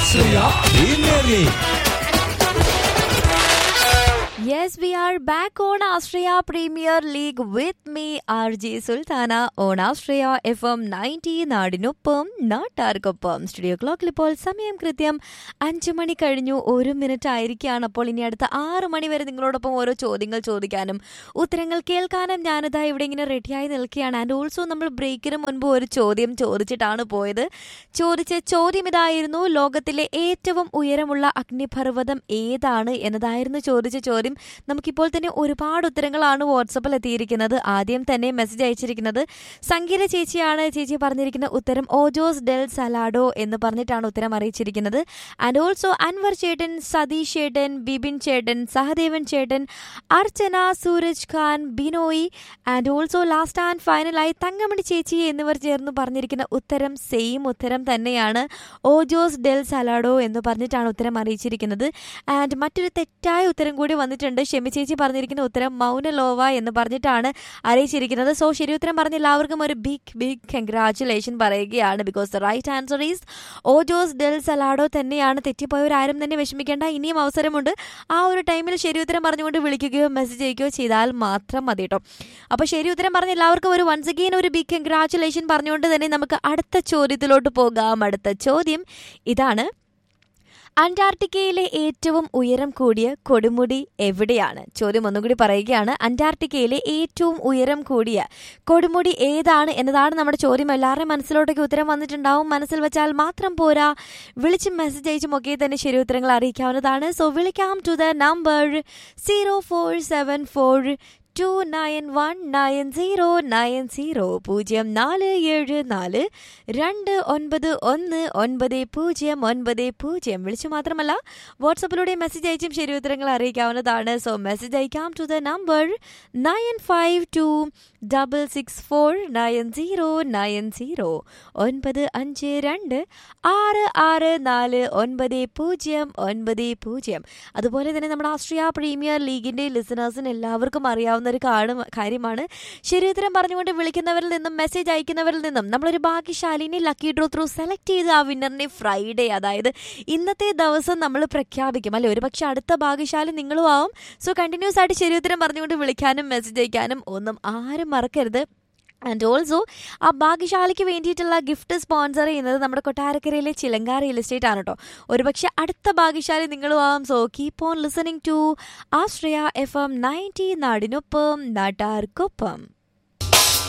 Austria Premier League. Yes, we are back on Austria Premier League with me, RJ Sultana, on Austria FM 90 നാടിനൊപ്പം നാട്ടാർക്കൊപ്പം studio ക്ലോക്കിൽ ഇപ്പോൾ സമയം കൃത്യം അഞ്ചു മണി കഴിഞ്ഞു ഒരു മിനിറ്റ് ആയിരിക്കുകയാണ് അപ്പോൾ ഇനി അടുത്ത ആറ് മണി വരെ നിങ്ങളോടൊപ്പം ഓരോ ചോദ്യങ്ങൾ ചോദിക്കാനും ഉത്തരങ്ങൾ കേൾക്കാനും ഞാനിതാ ഇവിടെ ഇങ്ങനെ റെഡിയായി നിൽക്കുകയാണ് ആൻഡ് ഓൾസോ നമ്മൾ ബ്രേക്കിന് മുൻപ് ഒരു ചോദ്യം ചോദിച്ചിട്ടാണ് പോയത് ചോദിച്ച ചോദ്യം ഇതായിരുന്നു ലോകത്തിലെ ഏറ്റവും ഉയരമുള്ള അഗ്നിപർവ്വതം ഏതാണ് എന്നതായിരുന്നു ചോദിച്ച ചോദ്യം നമുക്കിപ്പോൾ തന്നെ ഒരുപാട് ഉത്തരങ്ങളാണ് വാട്സപ്പിൽ എത്തിയിരിക്കുന്നത് ആദ്യം തന്നെ മെസ്സേജ് അയച്ചിരിക്കുന്നത് സംഗീത ചേച്ചിയാണ് ചേച്ചി പറഞ്ഞിരിക്കുന്ന ഉത്തരം ഓജോസ് ഡെൽ സലാഡോ എന്ന് പറഞ്ഞിട്ടാണ് ഉത്തരം അറിയിച്ചിരിക്കുന്നത് ആൻഡ് ഓൾസോ അൻവർ ചേട്ടൻ സതീഷ് ചേട്ടൻ ബിബിൻ ചേട്ടൻ സഹദേവൻ ചേട്ടൻ Archana Sooraj Khan Binoy and also last and ഫൈനലായി തങ്കമണി ചേച്ചി എന്നിവർ ചേർന്ന് പറഞ്ഞിരിക്കുന്ന ഉത്തരം സെയിം ഉത്തരം തന്നെയാണ് ഓജോസ് ഡെൽ സലാഡോ എന്ന് പറഞ്ഞിട്ടാണ് ഉത്തരം അറിയിച്ചിരിക്കുന്നത് ആൻഡ് മറ്റൊരു തെറ്റായ ഉത്തരം കൂടി വന്നിട്ടുണ്ട് ഷെമി ചേച്ചി പറഞ്ഞിരിക്കുന്ന ഉത്തരം മൗനലോവ എന്ന് പറഞ്ഞിട്ടാണ് അറിയിച്ചിരിക്കുന്നത് സോ ശരി ഉത്തരം പറഞ്ഞ എല്ലാവർക്കും ഒരു ബിഗ് ബിഗ് കൺഗ്രാറ്റുലേഷൻ പറയുകയാണ് because the right answer is Ojos del Salado തന്നെയാണ് തെറ്റിപ്പോയവരാരും തന്നെ വിഷമിക്കേണ്ട ഇനിയും അവസരമുണ്ട് ആ ഒരു ടൈമിൽ ശരി ഉത്തരം പറഞ്ഞുകൊണ്ട് വിളിക്കുകയോ മെസ്സേജ് അയക്കുകയോ ചെയ്താൽ മാത്രം മതി കേട്ടോ അപ്പോൾ ശരി ഉത്തരം പറഞ്ഞ എല്ലാവർക്കും ഒരു വൺസ് അഗെയിൻ ഒരു ബിഗ് കൺഗ്രാറ്റുലേഷൻ പറഞ്ഞുകൊണ്ട് തന്നെ നമുക്ക് അടുത്ത ചോദ്യത്തിലോട്ട് പോകാം അടുത്ത ചോദ്യം ഇതാണ് അന്റാർട്ടിക്കയിലെ ഏറ്റവും ഉയരം കൂടിയ കൊടുമുടി എവിടെയാണ് ചോദ്യം ഒന്നുകൂടി പറയുകയാണ് അന്റാർട്ടിക്കയിലെ ഏറ്റവും ഉയരം കൂടിയ കൊടുമുടി ഏതാണ് എന്നതാണ് നമ്മുടെ ചോദ്യം എല്ലാവരുടെയും മനസ്സിലോട്ടൊക്കെ ഉത്തരം വന്നിട്ടുണ്ടാവും മനസ്സിൽ വെച്ചാൽ മാത്രം പോരാ വിളിച്ചും മെസ്സേജ് അയച്ചും ഒക്കെ തന്നെ ശരി ഉത്തരങ്ങൾ അറിയിക്കാവുന്നതാണ് സോ വിളിക്കാം to the number zero four seven four two nine one nine zero nine zero പൂജ്യം നാല് ഏഴ് നാല് രണ്ട് ഒൻപത് ഒന്ന് ഒൻപത് പൂജ്യം ഒൻപത് പൂജ്യം വിളിച്ചു മാത്രമല്ല വാട്സപ്പിലൂടെ മെസ്സേജ് അയച്ചും ശരി ഉത്തരങ്ങൾ അറിയിക്കാവുന്നതാണ് സോ മെസ്സേജ് അയക്കാം to the number nine five two double six four nine zero nine zero ഒൻപത് അഞ്ച് രണ്ട് ആറ് ആറ് നാല് ഒൻപത് പൂജ്യം ഒൻപത് പൂജ്യം അതുപോലെ തന്നെ നമ്മുടെ ആസ്ട്രിയ പ്രീമിയർ ലീഗിന്റെ ലിസണേഴ്സിന് എല്ലാവർക്കും അറിയാവുന്ന ഒരു കാണും കാര്യമാണ് ശരിയുത്തരം പറഞ്ഞുകൊണ്ട് വിളിക്കുന്നവരിൽ നിന്നും മെസ്സേജ് അയക്കുന്നവരിൽ നിന്നും നമ്മളൊരു ഭാഗ്യശാലിനെ ലക്കി ഡ്രോ ത്രൂ സെലക്ട് ചെയ്ത് ആ വിന്നറിനെ ഫ്രൈഡേ അതായത് ഇന്നത്തെ ദിവസം നമ്മൾ പ്രഖ്യാപിക്കും അല്ലെ ഒരുപക്ഷെ അടുത്ത ഭാഗ്യശാലി നിങ്ങളും ആവും സോ കണ്ടിന്യൂസ് ആയിട്ട് ശരിയുത്തരം പറഞ്ഞുകൊണ്ട് വിളിക്കാനും മെസ്സേജ് അയക്കാനും ഒന്നും ആരും മറക്കരുത് ആൻഡ് ഓൾസോ ആ ഭാഗ്യശാലിക്ക് വേണ്ടിയിട്ടുള്ള ഗിഫ്റ്റ് സ്പോൺസർ ചെയ്യുന്നത് നമ്മുടെ കൊട്ടാരക്കരയിലെ ചിലങ്ക റിയൽ എസ്റ്റേറ്റ് ആണ് കേട്ടോ ഒരുപക്ഷെ അടുത്ത ഭാഗ്യശാലി നിങ്ങളും ആവാം so keep on listening to Ashraya F M ninety നാടിനൊപ്പം നാട്ടാർക്കൊപ്പം